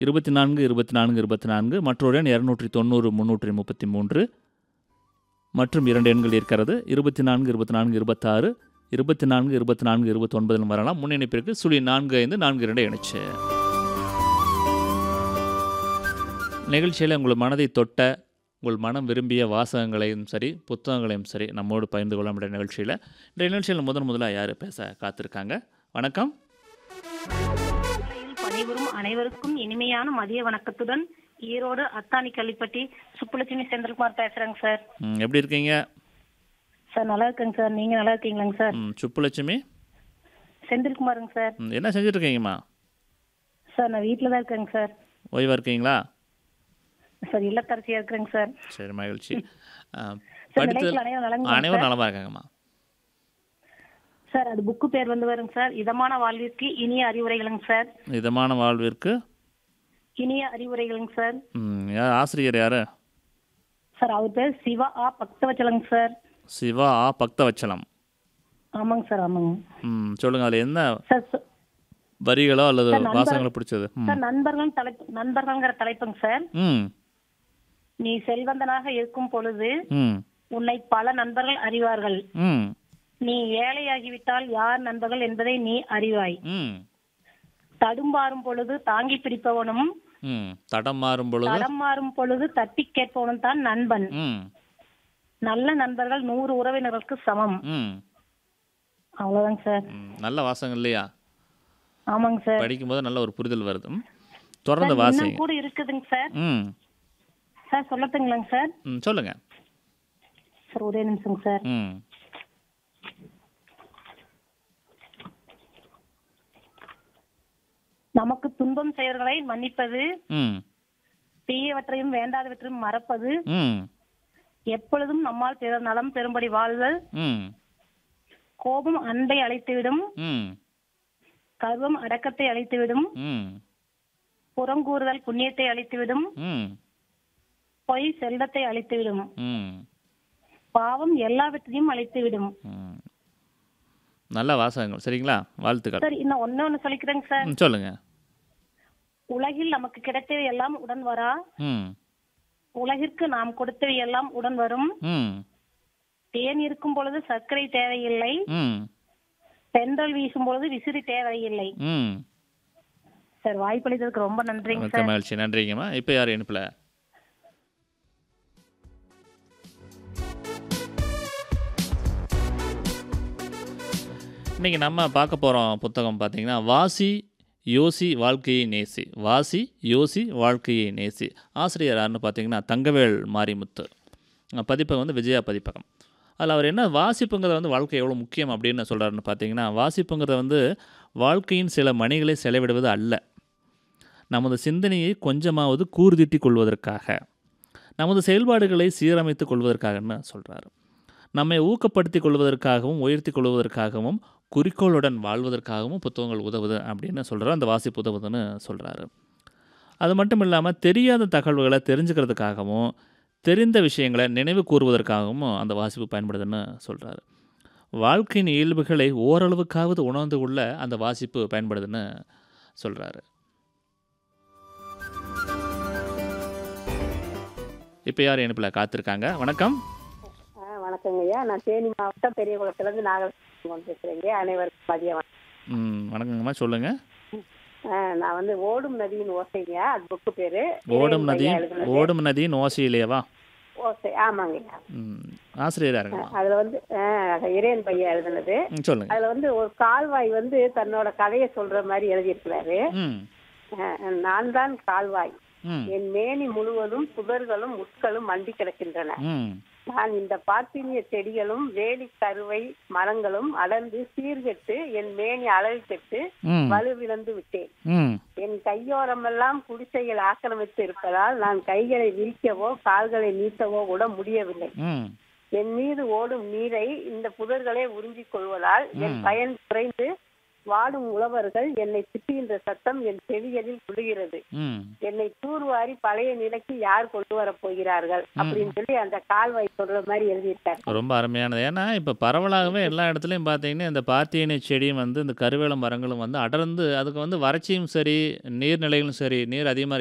இருபத்தி நான்கு இருபத்தி நான்கு இருபத்தி நான்கு மற்றொரு எண் இரநூற்றி தொண்ணூறு முந்நூற்றி முப்பத்தி மூன்று மற்றும் இரண்டு எண்கள் இருக்கிறது இருபத்தி நான்கு இருபத்தி நான்கு இருபத்தாறு இருபத்தி நான்கு இருபத்தி நான்கு இருபத்தொன்பதிலும் வரலாம் முன்னிணைப்பிற்கு சுழி நான்கு ஐந்து நான்கு இரண்டு இணைச்சு நிகழ்ச்சியில் உங்கள் மனதை தொட்ட உங்கள் மனம் விரும்பிய வாசகங்களையும் சரி புத்தகங்களையும் சரி நம்மோடு பகிர்ந்து கொள்ள முடிய நிகழ்ச்சியில் இந்த நிகழ்ச்சியில் முதன் முதலாக யார் பேச காத்திருக்காங்க வணக்கம் நிலையில் பணிபுரியும் அனைவருக்கும் இனிமையான மதிய வணக்கத்துடன் ஈரோடு அத்தானி கள்ளிப்பட்டி சுப்புலட்சுமி செந்தில்குமார் பேசுறேங்க சார் ம், எப்படி இருக்கீங்க சார் நல்லா இருக்கேங்க சார் நீங்க நல்லா இருக்கீங்களாங்க சார் ம், சுப்புலட்சுமி செந்தில்குமாருங்க சார் ம், என்ன செஞ்சுட்டு இருக்கீங்கம்மா சார் நான் வீட்டில் தான் இருக்கேங்க சார் ஓய்வாக இருக்கீங்களா சார் இல்லத்தரசியா இருக்கிறேங்க சார் சரி மகிழ்ச்சி ஆ, சார் படித்து நிலையத்தில் அனைவரும் நலங்களா அனைவரும் சார்? நலமாக இருக்காங்கம்மா சார் அது புக்கு பேர் வந்து வருங்க சார் இதமான வாழ்விற்கு இனிய அறிவுரைகளுங்க சார் இதமான வாழ்விற்கு இனிய அறிவுரைகளுங்க சார் ம், யார் ஆசிரியர் யார் சார் அவர் பேர் சிவா ஆ பக்தவச்சலங்க சார் சிவா ஆ பக்தவச்சலம் ஆமாங்க சார் ஆமாங்க ம் சொல்லுங்கள் அதில் என்ன சார் ச- வரிகளோ அல்லது சார், நண்பர்- வாசகங்களோ பிடிச்சது ம் சார் நண்பர்கள் தலைப்பு நண்பர்கள்ங்கிற தலைப்புங்க சார் ம் நீ செல்வந்தனாக இருக்கும் பொழுது ம் உன்னை பல நண்பர்கள் அறிவார்கள் ம் நீ ஏழையாகிவிட்டால் யார் நண்பர்கள் என்பதை நீ அறிவாய் ம் தடும்பாறும் பொழுது தாங்கி பிடிப்பவனும் ம் தடம் மாறும் பொழுது தடம் மாறும் பொழுது தட்டி கேட்பவனும் தான் நண்பன் ம் நல்ல நண்பர்கள் நூறு உறவினர்களுக்கு சமம் ம் அவ்வளவுதாங்க சார் ம், நல்ல வாசகம் இல்லையா ஆமாங்க சார் படிக்கும்போது நல்ல ஒரு புரிதல் வருது ம். தொடர்ந்து சார், வாசிங்க இன்னும் கூட இருக்குதுங்க சார் ம் சார் சொல்லட்டுங்களாங்க சார் ம் சொல்லுங்க சார் ஒரே நிமிஷங்க சார் ம் நமக்கு துன்பம் செய்வர்களை மன்னிப்பது ம் தீயவற்றையும் வேண்டாதவற்றையும் மறப்பது ம் எப்பொழுதும் நம்மால் பிறர் நலம் பெறும்படி வாழ்தல் ம் கோபம் அன்பை அழைத்துவிடும் ம் கர்வம் அடக்கத்தை அழைத்துவிடும் ம் புறங்கூறுதல் புண்ணியத்தை அழித்துவிடும் ம் பொய் செல்வத்தை அழித்துவிடும் ம் பாவம் எல்லாவற்றையும் அழித்துவிடும் ம் நல்ல வாசகங்கள் சரிங்களா வாழ்த்துக்கள் சார் இன்னும் ஒண்ணு ஒண்ணு சொல்லிக்கிறேங்க சார் ம் சொல்லுங்க உலகில் நமக்கு கிடைத்தவை எல்லாம் உடன் வரா ம் உலகிற்கு நாம் கொடுத்தவை எல்லாம் உடன் வரும் ம் தேன் இருக்கும் பொழுது சர்க்கரை தேவையில்லை ம் பெண்கள் வீசும் பொழுது விசிறி தேவையில்லை ம் சார் வாய்ப்பளித்ததுக்கு ரொம்ப நன்றிங்க மிக்க சார் மகிழ்ச்சி நன்றிங்கம்மா இப்போ யார் இணைப்பில் இன்றைக்கி நம்ம பார்க்க போகிறோம் புத்தகம் பார்த்தீங்கன்னா வாசி யோசி வாழ்க்கையை நேசி வாசி யோசி வாழ்க்கையை நேசி ஆசிரியர் யாருன்னு பார்த்தீங்கன்னா தங்கவேல் மாரிமுத்து அஹ் பதிப்பகம் வந்து விஜயா பதிப்பகம் அதில் அவர் என்ன வாசிப்புங்கிறது வந்து வாழ்க்கை எவ்வளோ முக்கியம் அப்படின்னு சொல்கிறாருன்னு பார்த்தீங்கன்னா வாசிப்புங்கிறது வந்து வாழ்க்கையின் சில மணிகளை செலவிடுவது அல்ல நமது சிந்தனையை கொஞ்சமாவது கூர்திட்டி கொள்வதற்காக நமது செயல்பாடுகளை சீரமைத்து கொள்வதற்காகன்னு சொல்கிறார் நம்மை ஊக்கப்படுத்தி கொள்வதற்காகவும் உயர்த்தி கொள்வதற்காகவும் குறிக்கோளுடன் வாழ்வதற்காகவும் புத்தகங்கள் உதவுது அப்படின்னு சொல்கிறார் அந்த வாசிப்பு உதவுதுன்னு சொல்கிறாரு அது மட்டும் இல்லாமல் தெரியாத தகவல்களை தெரிஞ்சுக்கிறதுக்காகவும் தெரிந்த விஷயங்களை நினைவு கூறுவதற்காகவும் அந்த வாசிப்பு பயன்படுதுன்னு சொல்கிறாரு வாழ்க்கையின் இயல்புகளை ஓரளவுக்காவது உணர்ந்து கொள்ள அந்த வாசிப்பு பயன்படுதுன்னு சொல்கிறாரு இப்போ யார் இணைப்பில் காத்திருக்காங்க வணக்கம் ஆ வணக்கங்க ஐயா நான் தேனி மாவட்டம் பெரியகுளத்துலேருந்து நாகலட்சுமி பேசுகிறேங்க அனைவருக்கும் மதிய வணக்கம் ம் வணக்கங்கம்மா சொல்லுங்கள் ஆ, நான் வந்து ஓடும் நதியின் ஓசைங்க அது புக்கு பேரு ஓடும் நதி இறைவன் எழுதுனது. ஓடும் நதியின் ஓசையிலேவா ஓசை ஆமாங்க ஐயா ம் ஆசிரியராக இருங்கம்மா அதுல வந்து ஆ, இறைவன் பையன் எழுதுனது ம் சொல்லுங்கள் அதுல வந்து ஒரு கால்வாய் வந்து தன்னோட கதையை சொல்ற மாதிரி எழுதியிருக்கிறாரு ம் ஆ, நான் தான் கால்வாய் ம் என் மேனி முழுவதும் புதர்களும் முட்களும் மண்டி கிடக்கின்றன ம் நான் இந்த பார்த்தினிய செடிகளும் வேலி கருவை மரங்களும் அடர்ந்து சீர்கெட்டு என் மேனி அழகு கெட்டு ம் வலுவிழந்து விட்டேன் ம் என் கையோரமெல்லாம் குடிசைகள் ஆக்கிரமித்து இருப்பதால் நான் கைகளை விரிக்கவோ கால்களை நீட்டவோ கூட முடியவில்லை ம் என் மீது ஓடும் நீரை இந்த புதர்களே உறிஞ்சிக் கொள்வதால் என் பயன் குறைந்து வாடும் உழவர்கள் என்னை திட்டுகின்ற சத்தம் என் செவிகளில் விழுகிறது ம் என்னை தூர்வாரி பழைய நிலைக்கு யார் கொண்டு வர போகிறார்கள் அப்படின்னு சொல்லி அந்த கால்வாய் சொல்ற மாதிரி எழுதியிருக்காரு ரொம்ப அருமையானது ஏன்னா இப்போ பரவலாகவே எல்லா இடத்துலையும் பார்த்தீங்கன்னா இந்த பாத்தியணை செடியும் வந்து இந்த கருவேல மரங்களும் வந்து அடர்ந்து அதுக்கு வந்து வறட்சியும் சரி நீர்நிலைகளும் சரி நீர் அதிகமாக